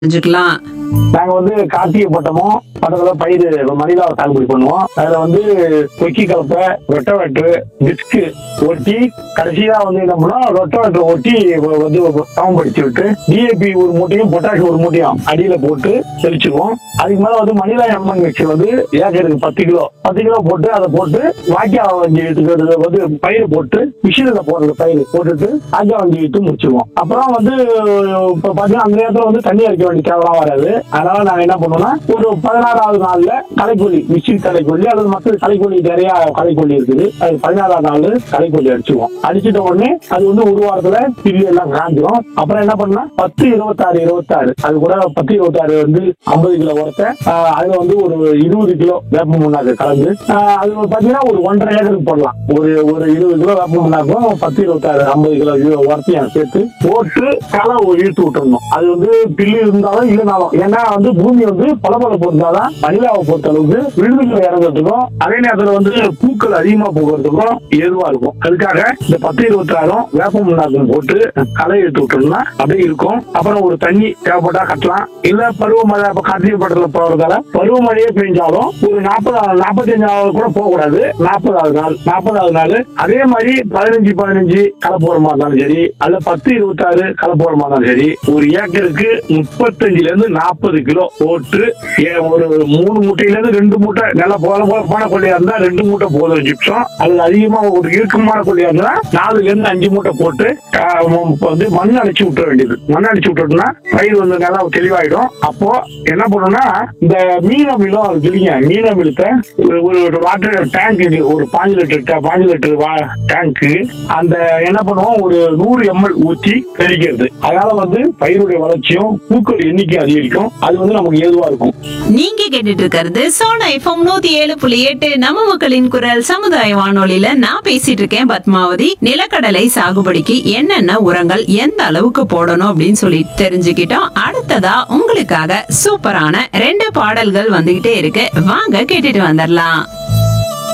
தெரிஞ்சுக்கலாம் நாங்க வந்து கார்த்திகை பட்டமும் பட்டத்துல பயிர் மணிலாவை சாகுபடி பண்ணுவோம் அதுல வந்து கொக்கி கலப்பை ரொட்ட வெட்டு டிஸ்கு ஒட்டி கடைசியா வந்து என்ன பண்ணோம் ரொட்ட வெட்டு ஒட்டி வ- வந்து சமப்படுத்தி விட்டு டிஏபி ஒரு மூட்டையும் பொட்டாஷ் ஒரு மூட்டையும் அடியில போட்டு தெளிச்சுக்குவோம் அதுக்கு மேல வந்து மணிலா எம்மன் மிக்சர் வந்து ஏக்கருக்கு பத்து கிலோ பத்து கிலோ போட்டு அதை போட்டு வாக்கியா வஞ்சி எடுத்துக்கிறது வந்து பயிர் போட்டு மிஷினில் போடுறது பயிர் போட்டுட்டு வாக்கியா வஞ்சி விட்டு முடிச்சிருவோம் அப்புறம் வந்து இப்போ பார்த்தீங்கன்னா அந்த நேரத்தில் வந்து தண்ணி அடிக்க வேண்டிய தேவைலாம் வராது அதனால நாங்கள் என்ன பண்ணுவோம்னா ஒரு பதினாறாவது நாள்ல களைக்கொல்லி மிஷின் களைக்கொல்லி அல்லது மற்ற களைக்கொல்லி நிறைய களைக்கொல்லி இருக்குது அது பதினாறாவது நாள் களைக்கொல்லி அடிச்சிருவோம் அடிச்சிட்ட உடனே அது வந்து ஒரு வாரத்துல பில்லு எல்லாம் காஞ்சிரும் அப்புறம் என்ன பண்ணா பத்து இருபத்தாறு இருபத்தாறு அது கூட பத்து இருபத்தாறு வந்து ஐம்பது கிலோ உரத்தை ஆஹ், அதுல வந்து ஒரு இருபது கிலோ வேப்ப முன்னாக்கு கலந்து ஆஹ், அது ஒரு பாத்தீங்கன்னா ஒரு ஒன்றரை ஏக்கருக்கு போடலாம் ஒரு ஒரு இருபது கிலோ வேப்ப முன்னாக்கும் பத்து இருபத்தாறு ஐம்பது கிலோ இவ்வளவு உரத்தையும் சேர்த்து போட்டு களை ஒரு இழுத்து விட்டுறணும் அது வந்து பில்லு இருந்தாலும் இல்லைனாலும் ஏன்னா வந்து பூமி வந்து பளபளப்பு இருந்தாதான் மணிலாவை பொறுத்த அளவுக்கு விழுதுகளை இறங்குறதுக்கும் அதே நேரத்துல வந்து பூக்கள் அதிகமா போகிறதுக்கும் ஏதுவா இருக்கும் அதுக்காக இந்த பத்து இருபத்தி ஆறும் வேப்ப முன்னாக்கும் போட்டு களை எடுத்து விட்டோம்னா அப்படியே இருக்கும் அப்புறம் ஒரு தண்ணி தேவைப்பட்டா கட்டலாம் இல்ல பருவமழை இப்ப கார்த்திகை பட்டத்துல போறதால பருவமழையே பெஞ்சாலும் ஒரு நாற்பது நாற்பத்தஞ்சாவது கூட போகக்கூடாது நாற்பதாவது நாள் நாற்பதாவது நாள் அதே மாதிரி பதினஞ்சு பதினஞ்சு களை போற மாதிரி இருந்தாலும் சரி அல்ல பத்து இருபத்தாறு களை போற மாதிரி இருந்தாலும் சரி ஒரு ஏக்கருக்கு முப்பத்தஞ்சுல இருந்து நாற்பது கிலோ போட்டு ஏ- ஒரு மூணு மூட்டையில இருந்து ரெண்டு மூட்டை நல்லா போல போல போன கொள்ளையா இருந்தா ரெண்டு மூட்டை போதும் ஜிப்சம் அல்லது அதிகமா ஒரு இறுக்கமான கொள்ளையா இருந்தா நாலுல இருந்து அஞ்சு மூட்டை போட்டு ஆஹ், ம- வந்து மண் அடிச்சு விட்டுற வேண்டியது மண் அடிச்சு விட்டோம்னா பயிர் வந்து நல்லா தெளிவாயிடும் அப்போ என்ன பண்ணணும்னா இந்த மீன மிலம் இருக்கு இல்லைங்க மீன மிலத்தை ஒரு- ஒரு வாட்டர் டேங்க் ஒரு பாஞ்சு லிட்டர் டே- பாஞ்சு லிட்டர் டேங்க்கு அந்த என்ன பண்ணுவோம் ஒரு நூறு எம்எல் ஊற்றி தெளிக்கிறது அதனால வந்து பயிருடைய வளர்ச்சியும் பூக்கள் எண்ணிக்கை அதிகரிக்கும் அது வந்து நமக்கு ஏதுவா இருக்கும் நீங்க கேட்டுட்டு இருக்கிறது சோனா எஃப்எம் நூத்தி ஏழு புள்ளி எட்டு நம்ம மக்களின் குரல் சமுதாய வானொலியில நான் பேசிட்டு இருக்கேன் பத்மாவதி நிலக்கடலை சாகுபடிக்கு என்னென்ன உரங்கள் எந்த அளவுக்கு போடணும் அப்படின்னு சொல்லி தெரிஞ்சுக்கிட்டோம் அடுத்ததா உங்களுக்காக சூப்பரான ரெண்டு பாடல்கள் வந்துகிட்டே இருக்கு வாங்க கேட்டுட்டு வந்துடலாம்